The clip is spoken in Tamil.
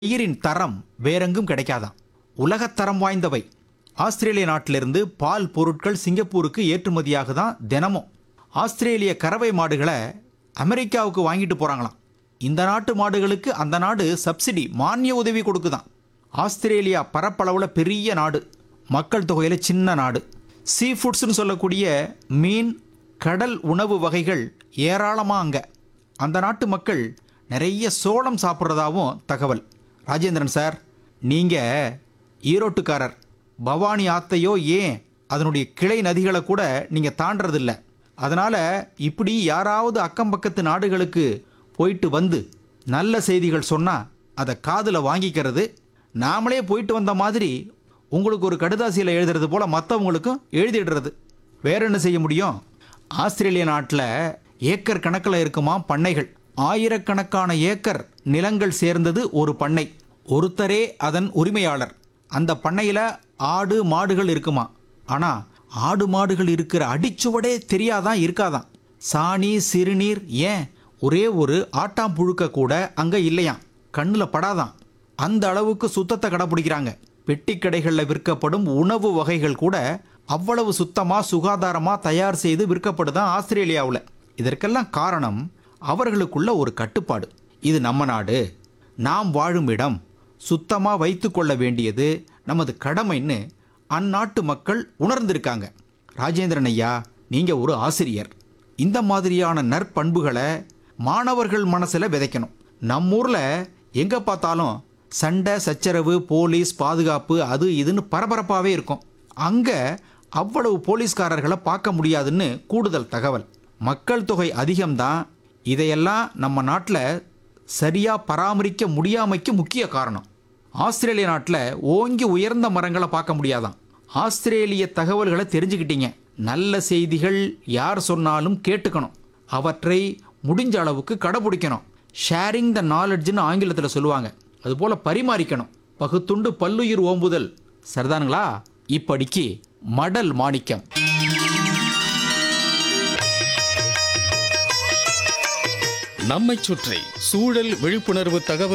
நீரின் தரம் வேறெங்கும் கிடைக்காதாம் உலகத்தரம் வாய்ந்தவை ஆஸ்திரேலிய நாட்டிலிருந்து பால் பொருட்கள் சிங்கப்பூருக்கு ஏற்றுமதியாக தான் தினமும் ஆஸ்திரேலிய கறவை மாடுகளை அமெரிக்காவுக்கு வாங்கிட்டு போறாங்களாம் இந்த நாட்டு மாடுகளுக்கு அந்த நாடு சப்சிடி மானிய உதவி கொடுக்குதாம் ஆஸ்திரேலியா பரப்பளவில் பெரிய நாடு மக்கள் தொகையில் சின்ன நாடு சீ ஃபுட்ஸ்னு சொல்லக்கூடிய மீன் கடல் உணவு வகைகள் ஏராளமாக அங்கே அந்த நாட்டு மக்கள் நிறைய சோளம் சாப்பிட்றதாவும் தகவல் ராஜேந்திரன் சார் நீங்கள் ஈரோட்டுக்காரர் பவானி ஆத்தையோ ஏன் அதனுடைய கிளை நதிகளை கூட நீங்கள் தாண்டறதில்ல அதனால் இப்படி யாராவது அக்கம் பக்கத்து நாடுகளுக்கு போயிட்டு வந்து நல்ல செய்திகள் சொன்னால் அதை காதில் வாங்கிக்கிறது நாமளே போயிட்டு வந்த மாதிரி உங்களுக்கு ஒரு கடுதாசியில் எழுதுறது போல மற்றவங்களுக்கும் எழுதிடுறது வேற என்ன செய்ய முடியும் ஆஸ்திரேலிய நாட்டில் ஏக்கர் கணக்கில் இருக்குமா பண்ணைகள் ஆயிரக்கணக்கான ஏக்கர் நிலங்கள் சேர்ந்தது ஒரு பண்ணை ஒருத்தரே அதன் உரிமையாளர் அந்த பண்ணையில் ஆடு மாடுகள் இருக்குமா ஆனால் ஆடு மாடுகள் இருக்கிற அடிச்சுவடே தெரியாதான் இருக்காதான் சாணி சிறுநீர் ஏன் ஒரே ஒரு ஆட்டாம்புழுக்க கூட அங்கே இல்லையாம் கண்ணில் படாதான் அந்த அளவுக்கு சுத்தத்தை கடைப்பிடிக்கிறாங்க பெட்டி கடைகளில் விற்கப்படும் உணவு வகைகள் கூட அவ்வளவு சுத்தமாக சுகாதாரமாக தயார் செய்து விற்கப்படுதான் ஆஸ்திரேலியாவில் இதற்கெல்லாம் காரணம் அவர்களுக்குள்ள ஒரு கட்டுப்பாடு இது நம்ம நாடு நாம் வாழும் இடம் சுத்தமாக வைத்து கொள்ள வேண்டியது நமது கடமைன்னு அந்நாட்டு மக்கள் உணர்ந்திருக்காங்க ராஜேந்திரன் ஐயா நீங்கள் ஒரு ஆசிரியர் இந்த மாதிரியான நற்பண்புகளை மாணவர்கள் மனசில் விதைக்கணும் நம்ம ஊரில் எங்கே பார்த்தாலும் சண்டை சச்சரவு போலீஸ் பாதுகாப்பு அது இதுன்னு பரபரப்பாகவே இருக்கும் அங்கே அவ்வளவு போலீஸ்காரர்களை பார்க்க முடியாதுன்னு கூடுதல் தகவல் மக்கள் தொகை அதிகம்தான் இதையெல்லாம் நம்ம நாட்டில் சரியாக பராமரிக்க முடியாமைக்கு முக்கிய காரணம் ஆஸ்திரேலிய நாட்டில் ஓங்கி உயர்ந்த மரங்களை பார்க்க முடியாதாம் ஆஸ்திரேலிய தகவல்களை தெரிஞ்சுக்கிட்டீங்க நல்ல செய்திகள் யார் சொன்னாலும் கேட்டுக்கணும் அவற்றை முடிஞ்ச அளவுக்கு கடைபிடிக்கணும் ஷேரிங் த நாலெட்ஜ்னு ஆங்கிலத்தில் சொல்லுவாங்க அதுபோல் பரிமாறிக்கணும் பகுத்துண்டு பல்லுயிர் ஓம்புதல் சரிதானுங்களா இப்படிக்கு மடல் மாணிக்கம் நம்மைச் சுற்றி சூழல் விழிப்புணர்வு தகவல்